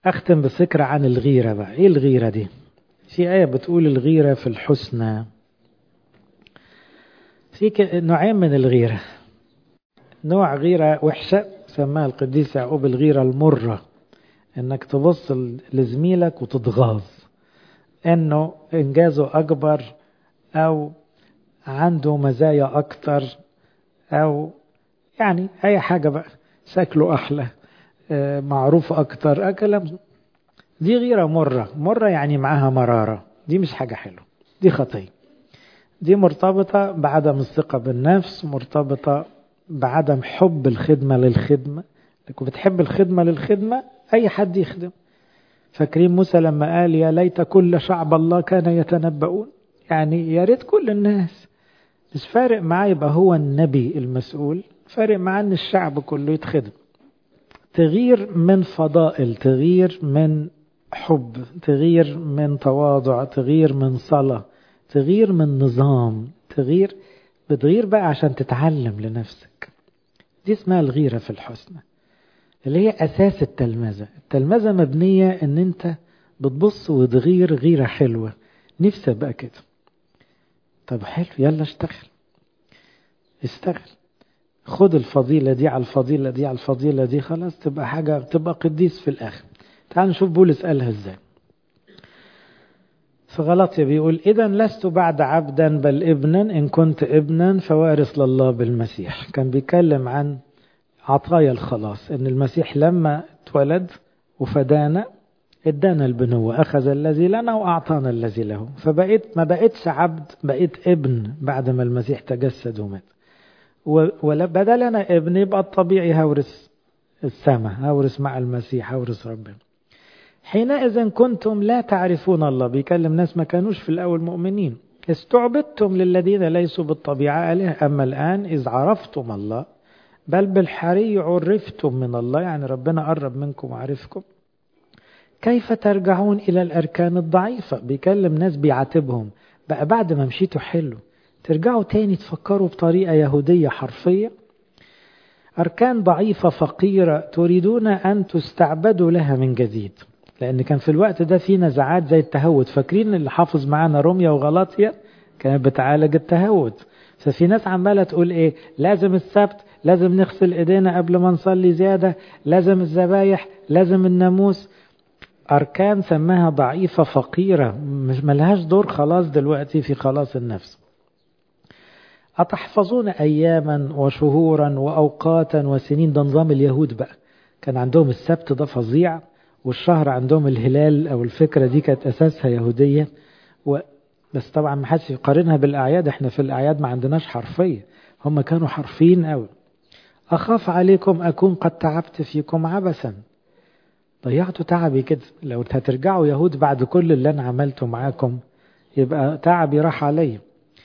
أختم بفكرة عن الغيرة بقى إيه الغيرة دي في آية بتقول الغيرة في الحسنى في نوعين من الغيرة نوع غيرة وحشة سماها القديس يعقوب الغيرة المرة انك تبص لزميلك وتتغاظ انه انجازه اكبر او عنده مزايا اكتر او يعني اي حاجة بقى شكله احلى معروف اكتر كلام دي غيرة مرة مرة يعني معاها مرارة دي مش حاجة حلوة دي خطية دي مرتبطة بعدم الثقة بالنفس مرتبطة بعدم حب الخدمة للخدمة لكن بتحب الخدمة للخدمة أي حد يخدم فاكرين موسى لما قال يا ليت كل شعب الله كان يتنبؤون يعني يا ريت كل الناس مش فارق معاه يبقى هو النبي المسؤول فارق معاه ان الشعب كله يتخدم تغيير من فضائل تغيير من حب تغيير من تواضع تغيير من صلاة تغيير من نظام تغيير بتغير بقى عشان تتعلم لنفسك دي اسمها الغيرة في الحسنى اللي هي أساس التلمذة التلمذة مبنية ان انت بتبص وتغير غيرة حلوة نفسي بقى كده طب حلو يلا اشتغل اشتغل خد الفضيلة دي على الفضيلة دي على الفضيلة دي خلاص تبقى حاجة تبقى قديس في الآخر تعال نشوف بولس قالها ازاي في غلطية بيقول إذا لست بعد عبدا بل ابنا إن كنت ابنا فوارث لله بالمسيح كان بيتكلم عن عطايا الخلاص إن المسيح لما اتولد وفدانا ادانا البنوة أخذ الذي لنا وأعطانا الذي له فبقيت ما بقيتش عبد بقيت ابن بعد ما المسيح تجسد ومات وبدل أنا ابن يبقى الطبيعي هورث السماء هورث مع المسيح هورث ربنا حينئذ كنتم لا تعرفون الله بيكلم ناس ما كانوش في الأول مؤمنين استعبدتم للذين ليسوا بالطبيعة آلهة أما الآن إذ عرفتم الله بل بالحري عرفتم من الله يعني ربنا قرب منكم وعرفكم كيف ترجعون إلى الأركان الضعيفة بيكلم ناس بيعاتبهم بقى بعد ما مشيتوا حلو ترجعوا تاني تفكروا بطريقة يهودية حرفية أركان ضعيفة فقيرة تريدون أن تستعبدوا لها من جديد لأن كان في الوقت ده في نزعات زي التهود فاكرين اللي حافظ معانا روميا وغلاطيا كانت بتعالج التهود ففي ناس عمالة تقول إيه لازم السبت لازم نغسل إيدينا قبل ما نصلي زيادة لازم الذبايح لازم الناموس أركان سماها ضعيفة فقيرة مش ملهاش دور خلاص دلوقتي في خلاص النفس أتحفظون أياما وشهورا وأوقاتا وسنين ده نظام اليهود بقى كان عندهم السبت ده فظيع والشهر عندهم الهلال أو الفكرة دي كانت أساسها يهودية و... بس طبعا ما حدش يقارنها بالأعياد احنا في الأعياد ما عندناش حرفية هم كانوا حرفيين قوي أخاف عليكم أكون قد تعبت فيكم عبثا ضيعتوا تعبي كده لو هترجعوا يهود بعد كل اللي أنا عملته معاكم يبقى تعبي راح علي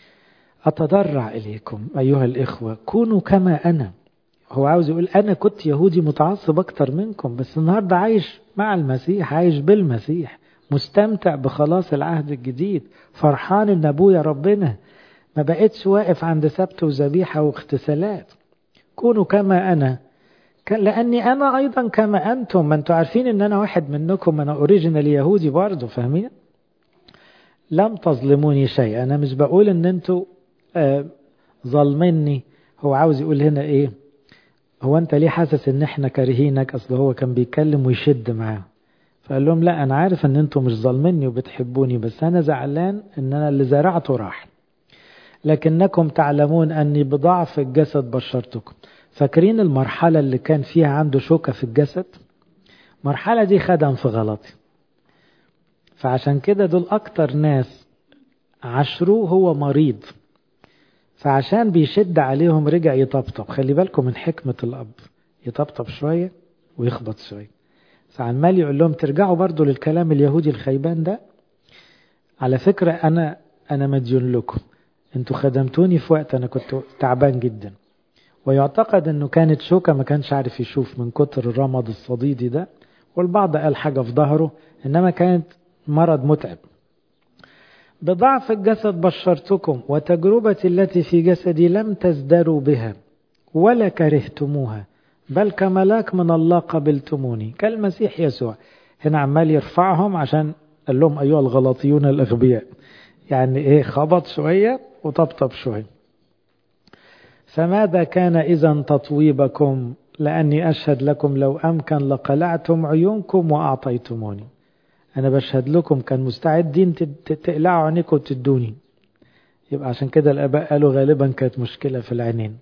أتضرع إليكم أيها الإخوة كونوا كما أنا هو عاوز يقول أنا كنت يهودي متعصب أكتر منكم بس النهاردة عايش مع المسيح عايش بالمسيح مستمتع بخلاص العهد الجديد فرحان إن أبويا ربنا ما بقتش واقف عند سبت وذبيحة واغتسالات كونوا كما أنا لأني أنا أيضا كما أنتم ما أنتم عارفين إن أنا واحد منكم أنا أوريجينال يهودي برضه فاهمين لم تظلموني شيء أنا مش بقول إن أنتوا آه ظلمني هو عاوز يقول هنا إيه هو أنت ليه حاسس إن إحنا كارهينك أصل هو كان بيتكلم ويشد معاه فقال لهم لا أنا عارف إن أنتوا مش ظالميني وبتحبوني بس أنا زعلان إن أنا اللي زرعته راح لكنكم تعلمون أني بضعف الجسد بشرتكم فاكرين المرحلة اللي كان فيها عنده شوكة في الجسد مرحلة دي خدم في غلطي فعشان كده دول أكتر ناس عشروه هو مريض فعشان بيشد عليهم رجع يطبطب خلي بالكم من حكمة الأب يطبطب شوية ويخبط شوية فعمال يقول لهم ترجعوا برضو للكلام اليهودي الخيبان ده على فكرة أنا أنا مديون لكم انتوا خدمتوني في وقت أنا كنت تعبان جدا ويعتقد أنه كانت شوكة ما كانش عارف يشوف من كتر الرمض الصديدي ده والبعض قال حاجة في ظهره إنما كانت مرض متعب بضعف الجسد بشرتكم وتجربتي التي في جسدي لم تزدروا بها ولا كرهتموها بل كملاك من الله قبلتموني كالمسيح يسوع هنا عمال يرفعهم عشان قال لهم أيها الغلاطيون الأغبياء يعني إيه خبط شوية وطبطب شوية فماذا كان إذا تطويبكم لأني أشهد لكم لو أمكن لقلعتم عيونكم وأعطيتموني أنا بشهد لكم كان مستعدين تقلعوا عينيكم وتدوني يبقى عشان كده الآباء قالوا غالبا كانت مشكلة في العينين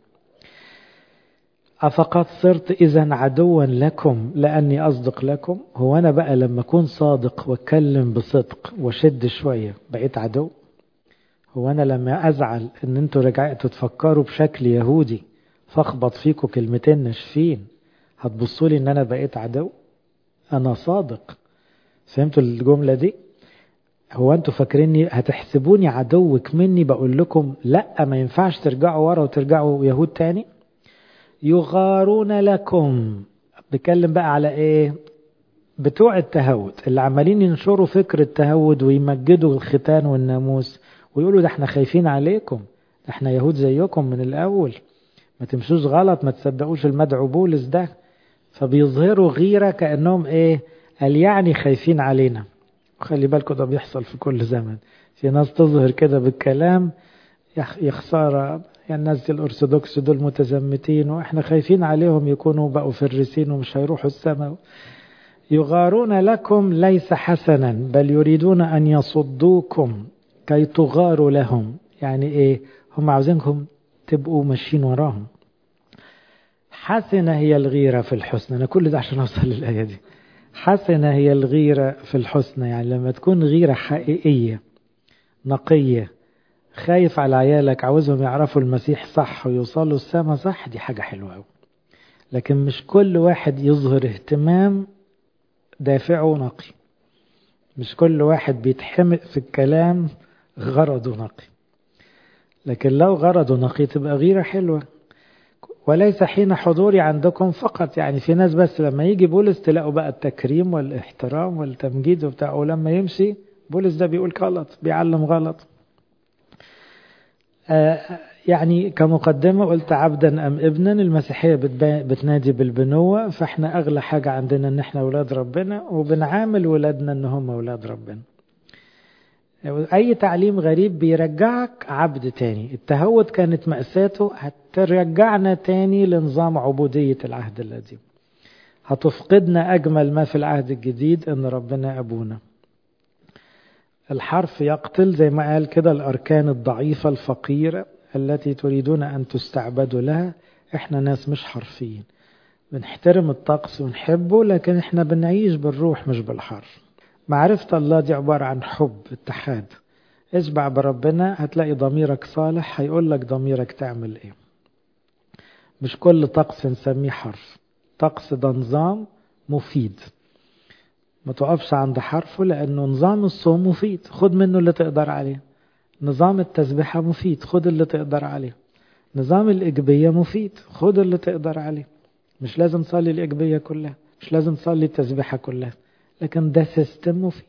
أفقد صرت إذا عدوا لكم لأني أصدق لكم هو أنا بقى لما أكون صادق وأتكلم بصدق وشد شوية بقيت عدو هو أنا لما أزعل إن أنتوا رجعتوا تفكروا بشكل يهودي فاخبط فيكم كلمتين ناشفين هتبصوا لي إن أنا بقيت عدو أنا صادق فهمتوا الجملة دي هو أنتوا فاكريني هتحسبوني عدوك مني بقول لكم لا ما ينفعش ترجعوا ورا وترجعوا يهود تاني يغارون لكم بيتكلم بقى على ايه بتوع التهود اللي عمالين ينشروا فكر التهود ويمجدوا الختان والناموس ويقولوا ده احنا خايفين عليكم ده احنا يهود زيكم من الاول ما تمشوش غلط ما تصدقوش المدعو بولس ده فبيظهروا غيرة كأنهم ايه قال يعني خايفين علينا وخلي بالكم ده بيحصل في كل زمن في ناس تظهر كده بالكلام يا خسارة يعني الناس الأرثوذكس دول متزمتين وإحنا خايفين عليهم يكونوا بقوا فرسين ومش هيروحوا السماء يغارون لكم ليس حسنا بل يريدون أن يصدوكم كي تغاروا لهم يعني إيه هم عاوزينكم تبقوا ماشيين وراهم حسنة هي الغيرة في الحسنى أنا كل ده عشان أوصل للآية دي حسنة هي الغيرة في الحسنى يعني لما تكون غيرة حقيقية نقية خايف على عيالك عاوزهم يعرفوا المسيح صح ويوصلوا السما صح دي حاجة حلوة أوي لكن مش كل واحد يظهر اهتمام دافعه نقي مش كل واحد بيتحمق في الكلام غرضه نقي لكن لو غرضه نقي تبقى غيرة حلوة وليس حين حضوري عندكم فقط يعني في ناس بس لما يجي بولس تلاقوا بقى التكريم والاحترام والتمجيد وبتاع ولما يمشي بولس ده بيقول غلط بيعلم غلط يعني كمقدمة قلت عبدا أم ابنا المسيحية بتنادي بالبنوة فاحنا أغلى حاجة عندنا ان احنا أولاد ربنا وبنعامل ولادنا ان هم أولاد ربنا أي تعليم غريب بيرجعك عبد تاني التهود كانت مأساته هترجعنا تاني لنظام عبودية العهد القديم هتفقدنا أجمل ما في العهد الجديد أن ربنا أبونا الحرف يقتل زي ما قال كده الأركان الضعيفة الفقيرة التي تريدون أن تستعبدوا لها إحنا ناس مش حرفيين بنحترم الطقس ونحبه لكن إحنا بنعيش بالروح مش بالحرف معرفة الله دي عبارة عن حب اتحاد اشبع بربنا هتلاقي ضميرك صالح هيقول لك ضميرك تعمل ايه مش كل طقس نسميه حرف طقس ده نظام مفيد ما تقفش عند حرفه لأنه نظام الصوم مفيد خد منه اللي تقدر عليه نظام التسبيحة مفيد خد اللي تقدر عليه نظام الإجبية مفيد خد اللي تقدر عليه مش لازم تصلي الإجبية كلها مش لازم تصلي التسبيحة كلها لكن ده سيستم مفيد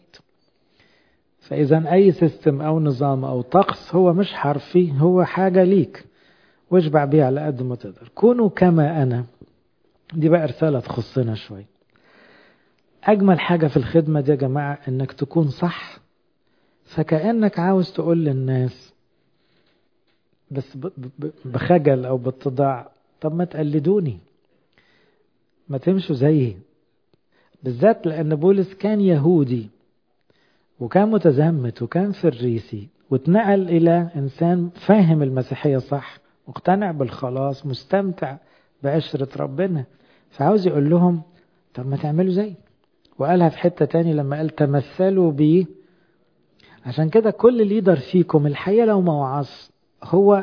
فإذا أي سيستم أو نظام أو طقس هو مش حرفي هو حاجة ليك واشبع بيه على قد ما تقدر كونوا كما أنا دي بقى رسالة تخصنا شوي أجمل حاجة في الخدمة دي يا جماعة إنك تكون صح فكأنك عاوز تقول للناس بس بخجل أو باتضاع طب ما تقلدوني ما تمشوا زيي بالذات لأن بولس كان يهودي وكان متزمت وكان فريسي واتنقل إلى إنسان فاهم المسيحية صح مقتنع بالخلاص مستمتع بعشرة ربنا فعاوز يقول لهم طب ما تعملوا زي وقالها في حتة تاني لما قال تمثلوا بي عشان كده كل ليدر فيكم الحقيقة لو ما وعظ هو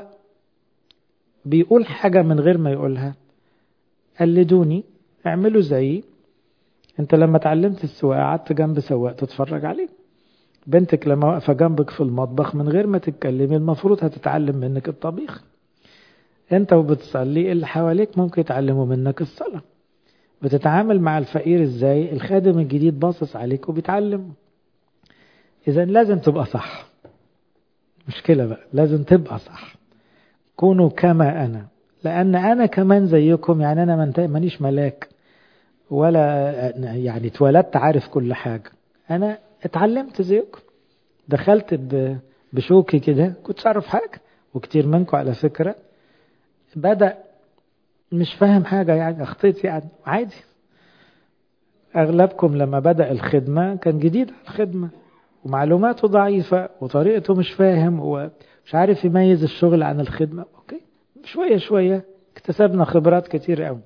بيقول حاجة من غير ما يقولها قلدوني اعملوا زيي انت لما اتعلمت السواقة قعدت جنب سواق تتفرج عليه بنتك لما واقفة جنبك في المطبخ من غير ما تتكلمي المفروض هتتعلم منك الطبيخ انت وبتصلي اللي حواليك ممكن يتعلموا منك الصلاة بتتعامل مع الفقير ازاي الخادم الجديد باصص عليك وبيتعلم اذا لازم تبقى صح مشكلة بقى لازم تبقى صح كونوا كما انا لان انا كمان زيكم يعني انا مانيش ملاك ولا يعني اتولدت عارف كل حاجة أنا اتعلمت زيكم دخلت بشوكي كده كنتش أعرف حاجة وكتير منكم على فكرة بدأ مش فاهم حاجة يعني أخطيت يعني عادي أغلبكم لما بدأ الخدمة كان جديد على الخدمة ومعلوماته ضعيفة وطريقته مش فاهم ومش عارف يميز الشغل عن الخدمة أوكي شوية شوية اكتسبنا خبرات كتير قوي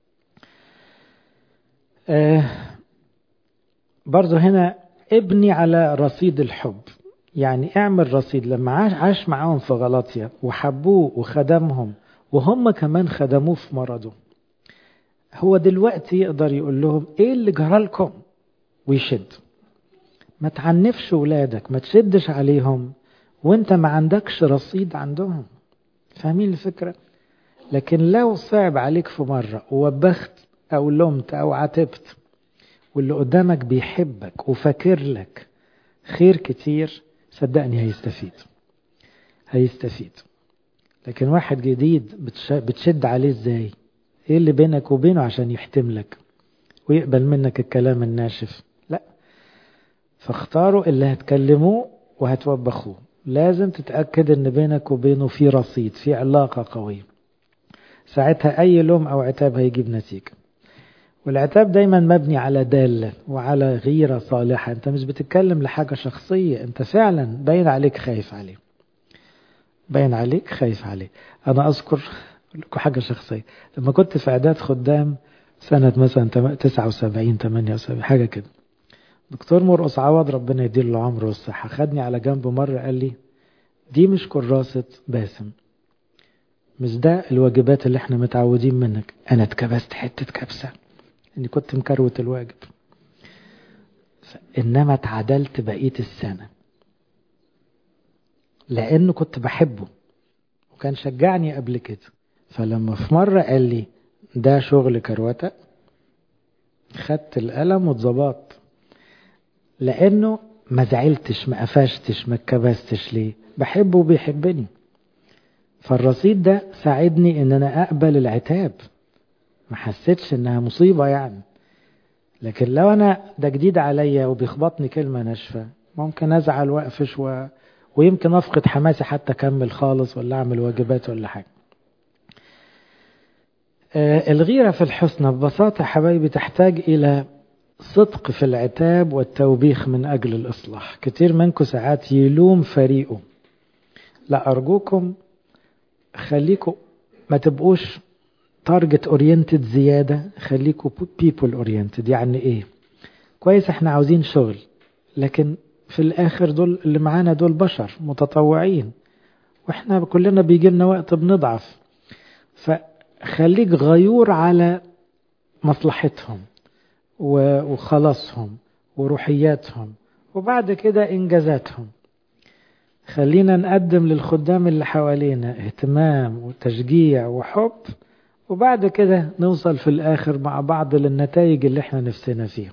آه برضو هنا ابني على رصيد الحب يعني اعمل رصيد لما عاش, عاش معاهم في غلطية وحبوه وخدمهم وهم كمان خدموه في مرضه هو دلوقتي يقدر يقول لهم ايه اللي جرالكم ويشد ما تعنفش ولادك ما تشدش عليهم وانت ما عندكش رصيد عندهم فاهمين الفكرة لكن لو صعب عليك في مرة ووبخت او لومت او عاتبت واللي قدامك بيحبك وفاكر لك خير كتير صدقني هيستفيد هيستفيد لكن واحد جديد بتشد عليه ازاي ايه اللي بينك وبينه عشان يحتملك ويقبل منك الكلام الناشف لا فاختاروا اللي هتكلموه وهتوبخوه لازم تتأكد ان بينك وبينه في رصيد في علاقة قوية ساعتها اي لوم او عتاب هيجيب نتيجة والعتاب دايما مبني على دالة وعلى غيرة صالحة انت مش بتتكلم لحاجة شخصية انت فعلا باين عليك خايف عليه باين عليك خايف عليه انا اذكر لكم حاجة شخصية لما كنت في اعداد خدام سنة مثلا 79 78 حاجة كده دكتور مرقص عوض ربنا يديله العمر والصحة خدني على جنب مرة قال لي دي مش كراسة باسم مش ده الواجبات اللي احنا متعودين منك انا اتكبست حتة كبسة اني كنت مكروت الواجب انما اتعدلت بقية السنة لانه كنت بحبه وكان شجعني قبل كده فلما في مرة قال لي ده شغل كروتة خدت القلم واتظبطت لانه ما زعلتش ما قفشتش ما اتكبستش ليه بحبه وبيحبني فالرصيد ده ساعدني ان انا اقبل العتاب ما حسيتش انها مصيبة يعني لكن لو انا ده جديد عليا وبيخبطني كلمة ناشفة ممكن ازعل واقفش و... ويمكن افقد حماسي حتى اكمل خالص ولا اعمل واجبات ولا حاجة آه الغيرة في الحسنى ببساطة حبايبي تحتاج الى صدق في العتاب والتوبيخ من اجل الاصلاح كتير منكم ساعات يلوم فريقه لا ارجوكم خليكم ما تبقوش تارجت اورينتد زيادة خليكوا بيبل اورينتد يعني ايه كويس احنا عاوزين شغل لكن في الاخر دول اللي معانا دول بشر متطوعين واحنا كلنا بيجي لنا وقت بنضعف فخليك غيور على مصلحتهم وخلاصهم وروحياتهم وبعد كده انجازاتهم خلينا نقدم للخدام اللي حوالينا اهتمام وتشجيع وحب وبعد كده نوصل في الآخر مع بعض للنتائج اللي احنا نفسنا فيها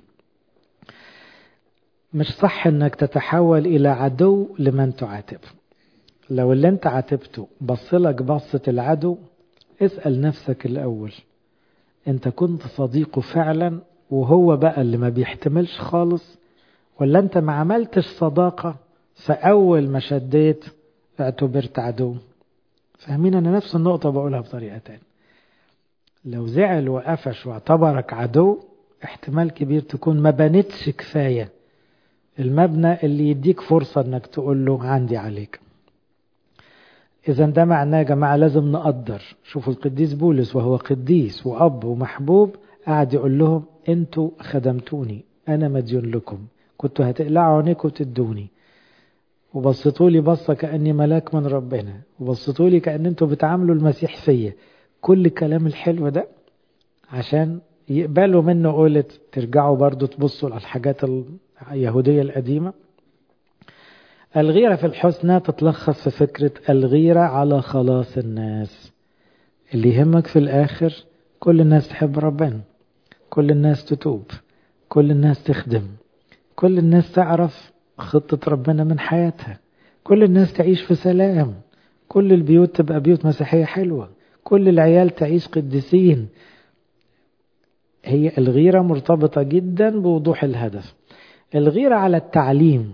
مش صح انك تتحول الى عدو لمن تعاتبه لو اللي انت عاتبته بصلك بصة العدو اسأل نفسك الاول انت كنت صديقه فعلا وهو بقى اللي ما بيحتملش خالص ولا انت ما عملتش صداقة فاول ما شديت اعتبرت عدو فاهمين انا نفس النقطة بقولها بطريقة تانية لو زعل وقفش واعتبرك عدو احتمال كبير تكون ما بنتش كفاية المبنى اللي يديك فرصة انك تقول له عندي عليك اذا ده معناه يا جماعة لازم نقدر شوفوا القديس بولس وهو قديس واب ومحبوب قاعد يقول لهم انتوا خدمتوني انا مديون لكم كنتوا هتقلعوا عينيكم وتدوني وبصيتوا لي بصة كأني ملاك من ربنا وبصيتوا لي كأن انتوا بتعاملوا المسيح فيا كل الكلام الحلو ده عشان يقبلوا منه قولة ترجعوا برضو تبصوا على الحاجات اليهودية القديمة الغيرة في الحسنى تتلخص في فكرة الغيرة على خلاص الناس اللي يهمك في الآخر كل الناس تحب ربنا كل الناس تتوب كل الناس تخدم كل الناس تعرف خطة ربنا من حياتها كل الناس تعيش في سلام كل البيوت تبقى بيوت مسيحية حلوة كل العيال تعيش قديسين هي الغيرة مرتبطة جدا بوضوح الهدف الغيرة على التعليم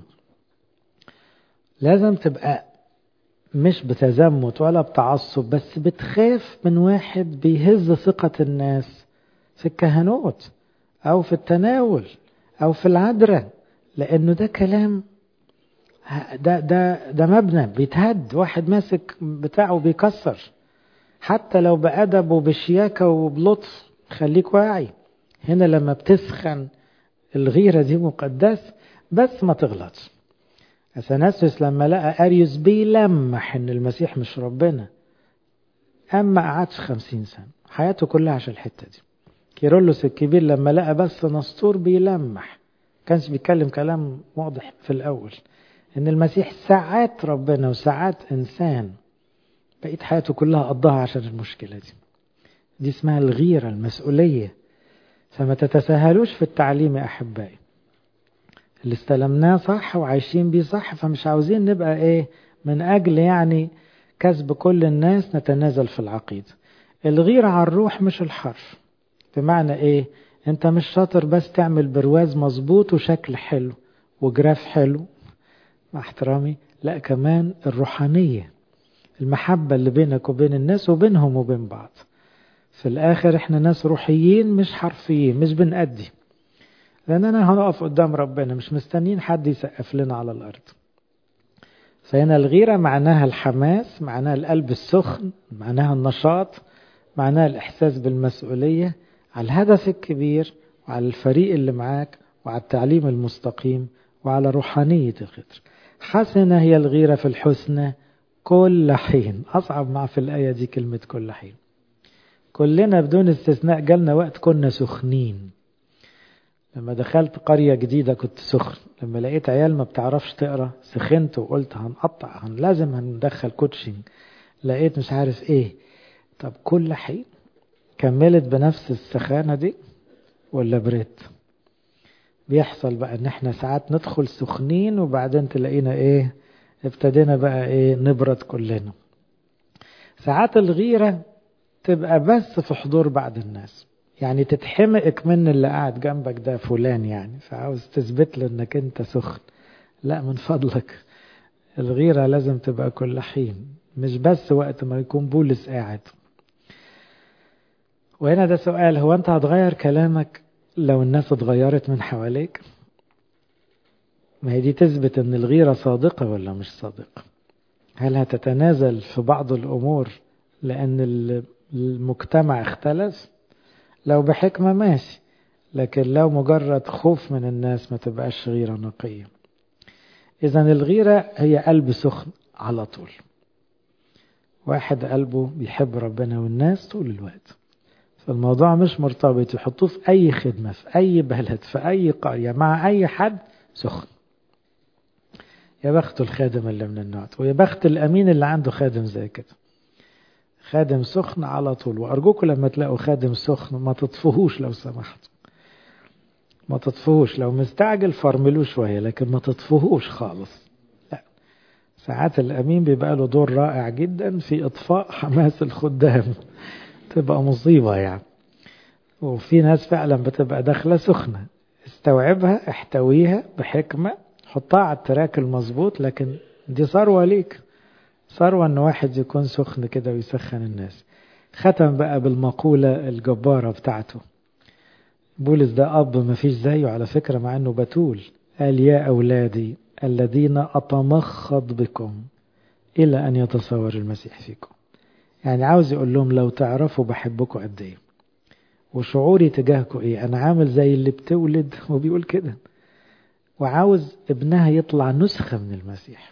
لازم تبقى مش بتزمت ولا بتعصب بس بتخاف من واحد بيهز ثقة الناس في الكهنوت أو في التناول أو في العذراء لأنه ده كلام ده ده ده مبنى بيتهد واحد ماسك بتاعه بيكسر حتى لو بأدب وبشياكة وبلطف خليك واعي هنا لما بتسخن الغيرة دي مقدس بس ما تغلطش أثناسيوس لما لقى أريوس بيلمح إن المسيح مش ربنا أما قعدش خمسين سنة حياته كلها عشان الحتة دي كيرلس الكبير لما لقى بس نسطور بيلمح كانش بيتكلم كلام واضح في الأول إن المسيح ساعات ربنا وساعات إنسان بقيت حياته كلها قضاها عشان المشكلة دي دي اسمها الغيرة المسؤولية فما تتساهلوش في التعليم يا أحبائي اللي استلمناه صح وعايشين بيه صح فمش عاوزين نبقى ايه من أجل يعني كسب كل الناس نتنازل في العقيدة الغيرة على الروح مش الحرف بمعنى ايه انت مش شاطر بس تعمل برواز مظبوط وشكل حلو وجراف حلو مع احترامي لا كمان الروحانية المحبة اللي بينك وبين الناس وبينهم وبين بعض في الآخر احنا ناس روحيين مش حرفيين مش بنأدي لأننا هنقف قدام ربنا مش مستنيين حد يسقف لنا على الأرض فهنا الغيرة معناها الحماس معناها القلب السخن معناها النشاط معناها الإحساس بالمسؤولية على الهدف الكبير وعلى الفريق اللي معاك وعلى التعليم المستقيم وعلى روحانية الغدر حسنة هي الغيرة في الحسنى كل حين أصعب مع في الآية دي كلمة كل حين كلنا بدون استثناء جالنا وقت كنا سخنين لما دخلت قرية جديدة كنت سخن لما لقيت عيال ما بتعرفش تقرا سخنت وقلت هنقطع هن لازم هندخل كوتشنج لقيت مش عارف ايه طب كل حين كملت بنفس السخانة دي ولا بريت بيحصل بقى ان احنا ساعات ندخل سخنين وبعدين تلاقينا ايه ابتدينا بقى ايه نبرد كلنا ساعات الغيرة تبقى بس في حضور بعض الناس يعني تتحمقك من اللي قاعد جنبك ده فلان يعني فعاوز تثبت له انك انت سخن لا من فضلك الغيرة لازم تبقى كل حين مش بس وقت ما يكون بولس قاعد وهنا ده سؤال هو انت هتغير كلامك لو الناس اتغيرت من حواليك ما هي دي تثبت ان الغيرة صادقة ولا مش صادقة هل هتتنازل في بعض الامور لان المجتمع اختلف لو بحكمة ماشي لكن لو مجرد خوف من الناس ما تبقاش غيرة نقية إذا الغيرة هي قلب سخن على طول واحد قلبه بيحب ربنا والناس طول الوقت فالموضوع مش مرتبط يحطوه في أي خدمة في أي بلد في أي قرية مع أي حد سخن يا بخت الخادم اللي من النوع ويا بخت الأمين اللي عنده خادم زي كده خادم سخن على طول وأرجوكم لما تلاقوا خادم سخن ما تطفهوش لو سمحتوا ما تطفهوش لو مستعجل فرملوه شوية لكن ما تطفهوش خالص لا ساعات الأمين بيبقى له دور رائع جدا في إطفاء حماس الخدام تبقى مصيبة يعني وفي ناس فعلا بتبقى داخلة سخنة استوعبها احتويها بحكمة حطها على التراك المظبوط لكن دي ثروة ليك ثروة ان واحد يكون سخن كده ويسخن الناس ختم بقى بالمقولة الجبارة بتاعته بولس ده أب ما فيش زيه على فكرة مع أنه بتول قال يا أولادي الذين أتمخض بكم إلى أن يتصور المسيح فيكم يعني عاوز يقول لهم لو تعرفوا بحبكم قد إيه وشعوري تجاهكم إيه أنا عامل زي اللي بتولد وبيقول كده وعاوز ابنها يطلع نسخة من المسيح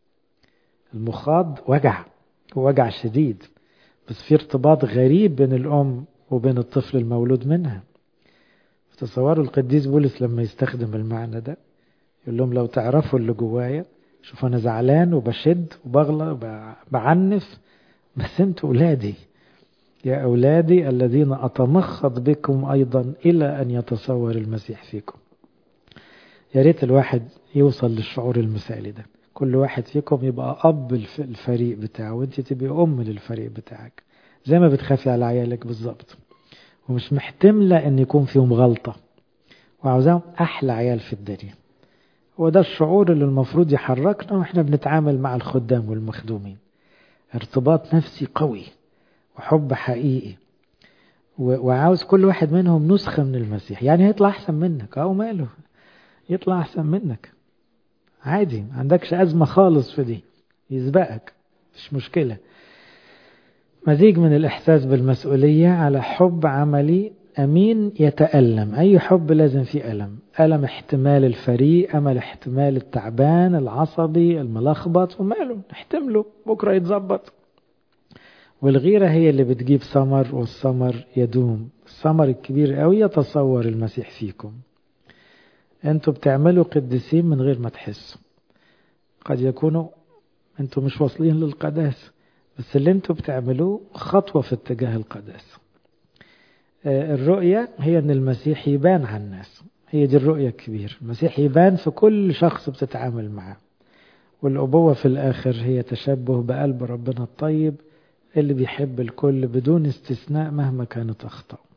المخاض وجع وجع شديد بس في ارتباط غريب بين الأم وبين الطفل المولود منها تصوروا القديس بولس لما يستخدم المعنى ده يقول لهم لو تعرفوا اللي جوايا شوف أنا زعلان وبشد وبغلى وبعنف بس انتوا أولادي يا أولادي الذين أتمخض بكم أيضا إلى أن يتصور المسيح فيكم يا ريت الواحد يوصل للشعور المثالي ده كل واحد فيكم يبقى أب الفريق بتاعه وانت تبقي أم للفريق بتاعك زي ما بتخافي على عيالك بالظبط ومش محتملة ان يكون فيهم غلطة وعاوزاهم احلى عيال في الدنيا وده الشعور اللي المفروض يحركنا واحنا بنتعامل مع الخدام والمخدومين ارتباط نفسي قوي وحب حقيقي وعاوز كل واحد منهم نسخة من المسيح يعني هيطلع أحسن منك أو ماله يطلع أحسن منك عادي ما عندكش أزمة خالص في دي يسبقك مش مشكلة مزيج من الإحساس بالمسؤولية على حب عملي أمين يتألم أي حب لازم فيه ألم ألم احتمال الفريق أمل احتمال التعبان العصبي الملخبط وماله نحتمله بكرة يتظبط والغيرة هي اللي بتجيب ثمر والثمر يدوم الثمر الكبير قوي يتصور المسيح فيكم انتوا بتعملوا قديسين من غير ما تحسوا قد يكونوا انتوا مش واصلين للقداسة بس اللي انتوا بتعملوه خطوة في اتجاه القداسة الرؤية هي ان المسيح يبان على الناس هي دي الرؤية الكبيرة المسيح يبان في كل شخص بتتعامل معاه والأبوة في الآخر هي تشبه بقلب ربنا الطيب اللي بيحب الكل بدون استثناء مهما كانت أخطأه